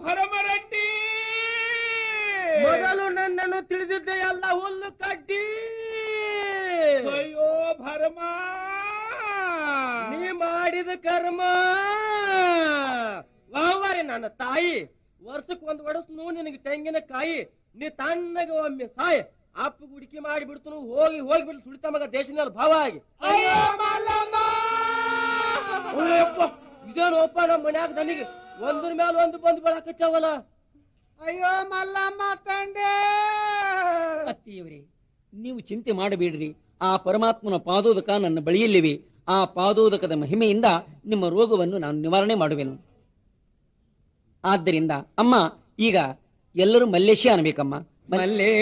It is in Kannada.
ಭರಮರಂಡಿ ಮೊದಲು ನನ್ನನ್ನು ತಿಳಿದಿದ್ದೆ ಎಲ್ಲ ಹುಲ್ಲು ಕಡ್ಡಿ ಅಯ್ಯೋ ಭರಮ ನೀ ಮಾಡಿದ ಕರ್ಮ ವಾವಾರಿ ನನ್ನ ತಾಯಿ ವರ್ಷಕ್ಕೆ ಒಂದು ಒಡಸ್ನು ನಿನಗೆ ತೆಂಗಿನ ಕಾಯಿ ನೀ ತಣ್ಣಗೆ ಒಮ್ಮೆ ಸಾಯ್ ಅಪ್ಪ ಗುಡಿಕೆ ಮಾಡಿ ಬಿಡ್ತು ಹೋಗಿ ಹೋಗಿ ಬಿಡ್ತು ಸುಳಿತ ಮಗ ದೇಶದಲ್ಲಿ ಭಾವ ಆಗಿ ಅಯ್ಯೋ ಮಲ್ಲಮ್ಮ ಅಯ್ಯಪ್ಪ, ಇದೇನೋಪ್ಪ ನಮ್ಮ ಮನ್ಯಾಗ ನನಗೆ ಒಂದ್ರ ಮೇಲೆ ಒಂದು ಬಂದು ಬೆಳಕತ್ತವಲ್ಲ ಅಯ್ಯೋ ಮಲ್ಲಮ್ಮ ತಂದೆ ಅತ್ತಿಯವರೇ ನೀವು ಚಿಂತೆ ಮಾಡಬೇಡ್ರಿ ಆ ಪರಮಾತ್ಮನ ಪಾದೋದಕ ನನ್ನ ಬಳಿಯಲ್ಲಿವೆ ಆ ಪಾದೋದಕದ ಮಹಿಮೆಯಿಂದ ನಿಮ್ಮ ರೋಗವನ್ನು ನಾನು ನಿವಾರಣೆ ಮಾಡುವೆನು ಆದ್ದರಿಂದ ಅಮ್ಮ ಈಗ ಎಲ್ಲರೂ ಮಲ್ಲೇಶ ಅನ್ಬೇಕಮ್ಮ ಮಲ್ಲೇಶ